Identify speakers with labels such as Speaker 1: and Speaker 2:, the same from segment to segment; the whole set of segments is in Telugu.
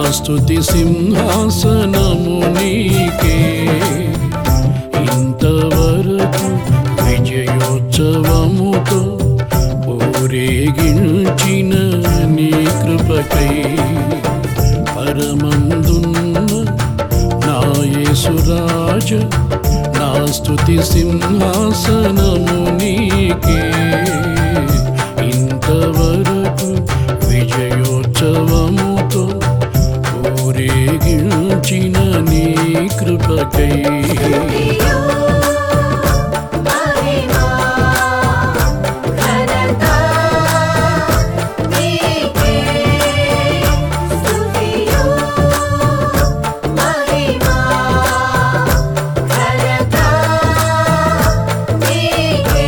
Speaker 1: స్తుతి సింహాసనము నీకే ఇంతవరకు విజయోత్సవముతో ఊరేగించిన నీ కృపకై పరమందున్న నా యేసురాజ నా స్తుతి సింహాసనము నీకే ఇంతవరకు విజయోత్సవముతో ఊరేగించిన నీ కృపకై
Speaker 2: స్తుతియు మహిమా ఘనత నీకే స్తుతియు మహిమా ఘనత నీకే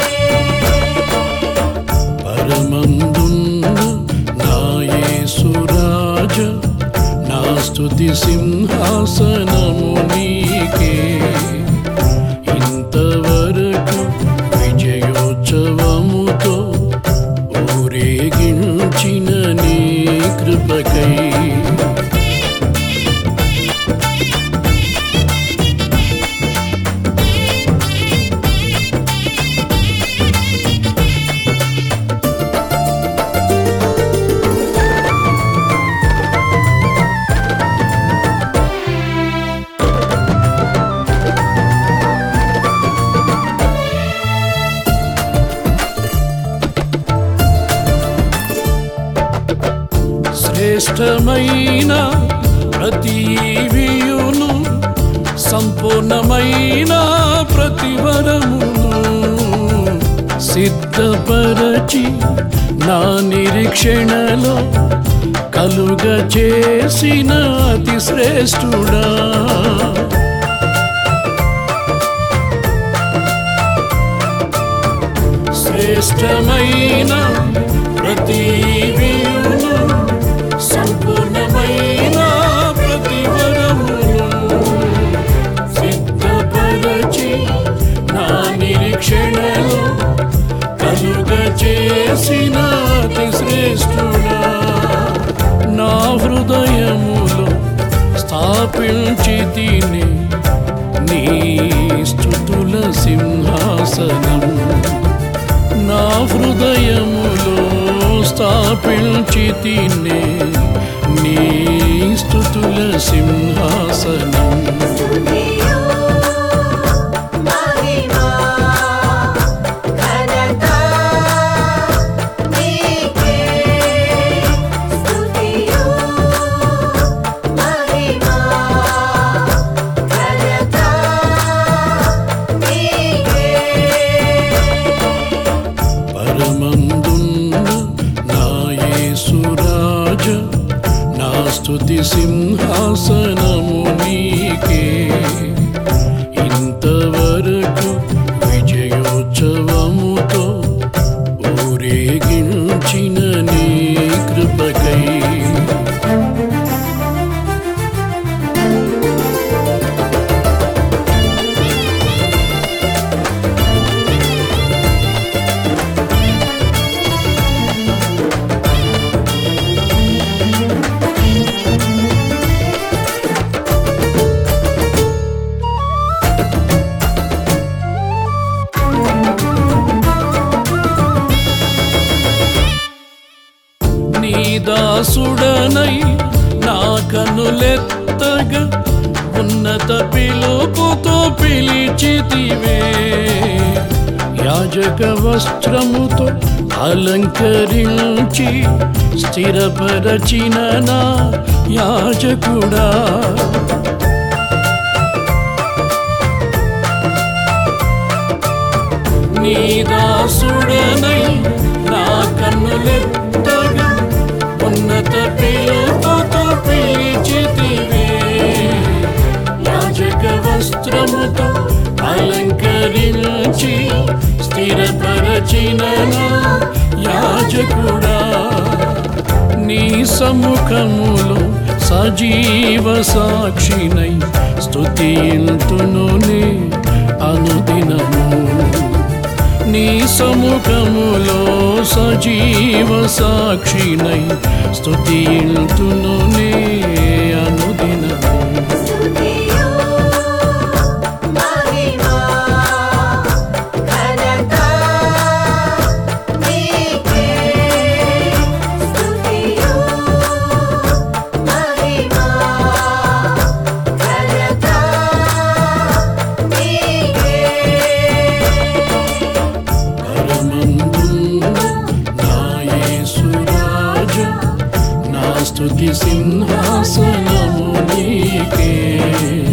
Speaker 1: పరమందున్న నా యేసురాజ నా స్తుతి సింహాసనము నీకే ఇంతవరకు విజయోత్సవముతో ఊరేగించిన నీ కృపకై శ్రేష్టమైన ప్రతివియును సంపూర్ణమైన ప్రతివరమును సిద్ధపరచి నా నిరీక్షణలో కలుగ చేసిన అతి శ్రేష్ఠుడా శ్రేష్టమైన ప్రతివియును సంపూర్ణమైన ప్రతివరమును సిద్ధపరచి నా నిరీక్షణలో కలుగ చేసిన అతి శ్రేష్ఠుడా నా హృదయములో స్థాపించి తిని నీ స్థుతుల సింహాసనం నా హృదయములో స్థాపించి తినే నీ స్థుతుల సింహాసనం
Speaker 2: స్తుతియు మహిమా ఘనత నీకే స్తుతియు మహిమా ఘనత నీకే
Speaker 1: పరమందున్న నా యేసురాజ నా స్తుతి సింహాసనము నీకే ఇంతవరకు విజయోత్సవముతో ఊరేగించిన నీ కృపకై నీ దాసుడనై నా కనులెత్తగా ఉన్నత పిలుపుతో పిలిచితివే యాజక వస్త్రముతో అలంకరించి స్థిరపరచిన నా యాజకుడా నీ దాసుడనై నా కన్నులెత్తగా ఉన్నత పిలుపుతో పిలిచితివే యాజక వస్త్రముతో అలంకరించి స్థిరపరచిన నా యాజకుడా నీ సముఖములో సజీవ సాక్షినై స్తుతింతును నే అనుదినము నీ సముఖములో సజీవ సాక్షినై స్తుతింతును నే సింహాసనము నీకే